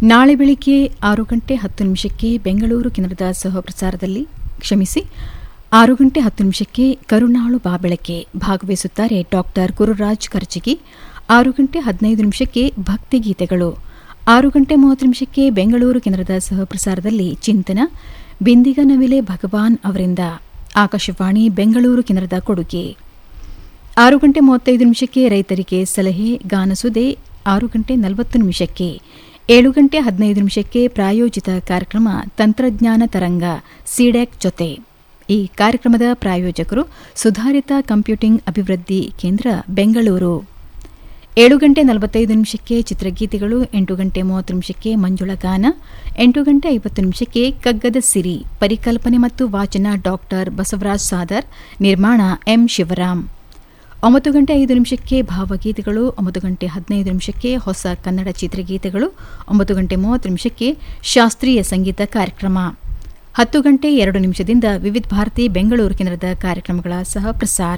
ನಾಳೆ ಬೆಳಿಗ್ಗೆ ಆರು ಗಂಟೆ ಹತ್ತು ನಿಮಿಷಕ್ಕೆ ಬೆಂಗಳೂರು ಕೇಂದ್ರದ ಸಹ ಪ್ರಸಾರದಲ್ಲಿ ಕ್ಷಮಿಸಿ ಆರು ಗಂಟೆ ಹತ್ತು ನಿಮಿಷಕ್ಕೆ ಕರುಣಾಳು ಬಾಬೆಳಕೆ ಭಾಗವಹಿಸುತ್ತಾರೆ ಡಾಕ್ಟರ್ ಗುರುರಾಜ್ ಕರ್ಜಿಗಿ ಆರು ಗಂಟೆ ಹದಿನೈದು ನಿಮಿಷಕ್ಕೆ ಭಕ್ತಿಗೀತೆಗಳು ಆರು ಗಂಟೆ ಮೂವತ್ತು ನಿಮಿಷಕ್ಕೆ ಬೆಂಗಳೂರು ಕೇಂದ್ರದ ಸಹ ಪ್ರಸಾರದಲ್ಲಿ ಚಿಂತನ ಬಿಂದಿಗನವಿಲೆ ಭಗವಾನ್ ಅವರಿಂದ ಆಕಾಶವಾಣಿ ಬೆಂಗಳೂರು ಕೇಂದ್ರದ ಕೊಡುಗೆ ಆರು ಗಂಟೆ ಮೂವತ್ತೈದು ನಿಮಿಷಕ್ಕೆ ರೈತರಿಗೆ ಸಲಹೆ ಗಾನಸುದೆ ಆರು ಗಂಟೆ ನಲವತ್ತು ನಿಮಿಷಕ್ಕೆ ಏಳು ಗಂಟೆ ಹದಿನೈದು ನಿಮಿಷಕ್ಕೆ ಪ್ರಾಯೋಜಿತ ಕಾರ್ಯಕ್ರಮ ತಂತ್ರಜ್ಞಾನ ತರಂಗ ಸಿಡ್ಯಾಕ್ ಜೊತೆ ಈ ಕಾರ್ಯಕ್ರಮದ ಪ್ರಾಯೋಜಕರು ಸುಧಾರಿತ ಕಂಪ್ಯೂಟಿಂಗ್ ಅಭಿವೃದ್ಧಿ ಕೇಂದ್ರ ಬೆಂಗಳೂರು ಏಳು ಗಂಟೆ ನಲವತ್ತೈದು ನಿಮಿಷಕ್ಕೆ ಚಿತ್ರಗೀತೆಗಳು ಎಂಟು ಗಂಟೆ ಮೂವತ್ತು ನಿಮಿಷಕ್ಕೆ ಮಂಜುಳ ಗಾನ ಎಂಟು ಗಂಟೆ ಐವತ್ತು ನಿಮಿಷಕ್ಕೆ ಕಗ್ಗದ ಸಿರಿ ಪರಿಕಲ್ಪನೆ ಮತ್ತು ವಾಚನ ಡಾಕ್ಟರ್ ಬಸವರಾಜ್ ಸಾದರ್ ನಿರ್ಮಾಣ ಎಂ ಶಿವರಾಮ್ ಒಂಬತ್ತು ಗಂಟೆ ಐದು ನಿಮಿಷಕ್ಕೆ ಭಾವಗೀತೆಗಳು ಒಂಬತ್ತು ಗಂಟೆ ಹದಿನೈದು ನಿಮಿಷಕ್ಕೆ ಹೊಸ ಕನ್ನಡ ಚಿತ್ರಗೀತೆಗಳು ಒಂಬತ್ತು ಗಂಟೆ ಮೂವತ್ತು ನಿಮಿಷಕ್ಕೆ ಶಾಸ್ತ್ರೀಯ ಸಂಗೀತ ಕಾರ್ಯಕ್ರಮ ಹತ್ತು ಗಂಟೆ ಎರಡು ನಿಮಿಷದಿಂದ ವಿವಿಧ ಭಾರತಿ ಬೆಂಗಳೂರು ಕೇಂದ್ರದ ಕಾರ್ಯಕ್ರಮಗಳ ಸಹ ಪ್ರಸಾರ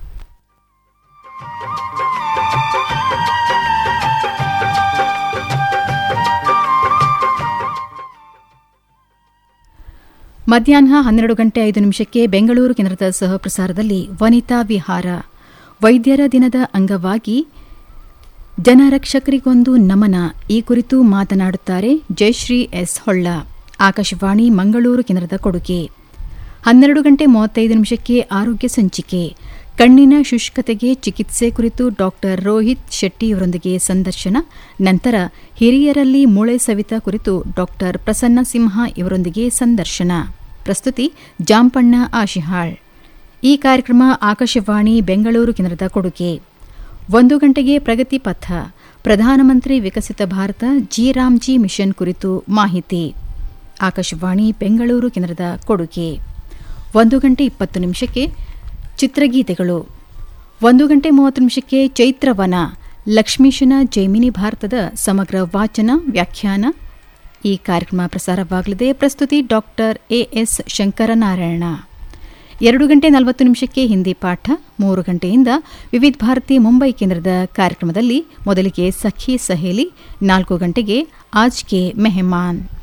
ಮಧ್ಯಾಹ್ನ ಹನ್ನೆರಡು ಗಂಟೆ ಐದು ನಿಮಿಷಕ್ಕೆ ಬೆಂಗಳೂರು ಕೇಂದ್ರದ ಸಹ ಪ್ರಸಾರದಲ್ಲಿ ವನಿತಾ ವಿಹಾರ ವೈದ್ಯರ ದಿನದ ಅಂಗವಾಗಿ ಜನರಕ್ಷಕರಿಗೊಂದು ನಮನ ಈ ಕುರಿತು ಮಾತನಾಡುತ್ತಾರೆ ಜಯಶ್ರೀ ಎಸ್ ಹೊಳ್ಳ ಆಕಾಶವಾಣಿ ಮಂಗಳೂರು ಕೇಂದ್ರದ ಕೊಡುಗೆ ಹನ್ನೆರಡು ಗಂಟೆ ಮೂವತ್ತೈದು ನಿಮಿಷಕ್ಕೆ ಆರೋಗ್ಯ ಸಂಚಿಕೆ ಕಣ್ಣಿನ ಶುಷ್ಕತೆಗೆ ಚಿಕಿತ್ಸೆ ಕುರಿತು ಡಾಕ್ಟರ್ ರೋಹಿತ್ ಶೆಟ್ಟಿಯವರೊಂದಿಗೆ ಸಂದರ್ಶನ ನಂತರ ಹಿರಿಯರಲ್ಲಿ ಮೂಳೆ ಸವಿತ ಕುರಿತು ಡಾಕ್ಟರ್ ಪ್ರಸನ್ನ ಸಿಂಹ ಇವರೊಂದಿಗೆ ಸಂದರ್ಶನ ಪ್ರಸ್ತುತಿ ಜಾಂಪಣ್ಣ ಆಶಿಹಾಳ್ ಈ ಕಾರ್ಯಕ್ರಮ ಆಕಾಶವಾಣಿ ಬೆಂಗಳೂರು ಕೇಂದ್ರದ ಕೊಡುಗೆ ಒಂದು ಗಂಟೆಗೆ ಪ್ರಗತಿ ಪಥ ಪ್ರಧಾನಮಂತ್ರಿ Viksit Bharat G RAM G mission ಕುರಿತು ಮಾಹಿತಿ ಆಕಾಶವಾಣಿ ಬೆಂಗಳೂರು ಕೇಂದ್ರದ ಕೊಡುಗೆ ಒಂದು ಗಂಟೆ ಇಪ್ಪತ್ತು ನಿಮಿಷಕ್ಕೆ ಚಿತ್ರಗೀತೆಗಳು ಒಂದು ಗಂಟೆ ಮೂವತ್ತು ನಿಮಿಷಕ್ಕೆ ಚೈತ್ರವನ ಲಕ್ಷ್ಮೀಶನ ಜೈಮಿನಿ ಭಾರತದ ಸಮಗ್ರ ವಾಚನ ವ್ಯಾಖ್ಯಾನ ಈ ಕಾರ್ಯಕ್ರಮ ಪ್ರಸಾರವಾಗಲಿದೆ ಪ್ರಸ್ತುತಿ ಡಾಕ್ಟರ್ ಎಎಸ್ ಶಂಕರನಾರಾಯಣ ಎರಡು ಗಂಟೆ ನಲವತ್ತು ನಿಮಿಷಕ್ಕೆ ಹಿಂದಿ ಪಾಠ ಮೂರು ಗಂಟೆಯಿಂದ ವಿವಿಧ ಭಾರತಿ ಮುಂಬೈ ಕೇಂದ್ರದ ಕಾರ್ಯಕ್ರಮದಲ್ಲಿ ಮೊದಲಿಗೆ ಸಖಿ ಸಹೇಲಿ ನಾಲ್ಕು ಗಂಟೆಗೆ ಆಜ್ಗೆ ಮೆಹಮಾನ್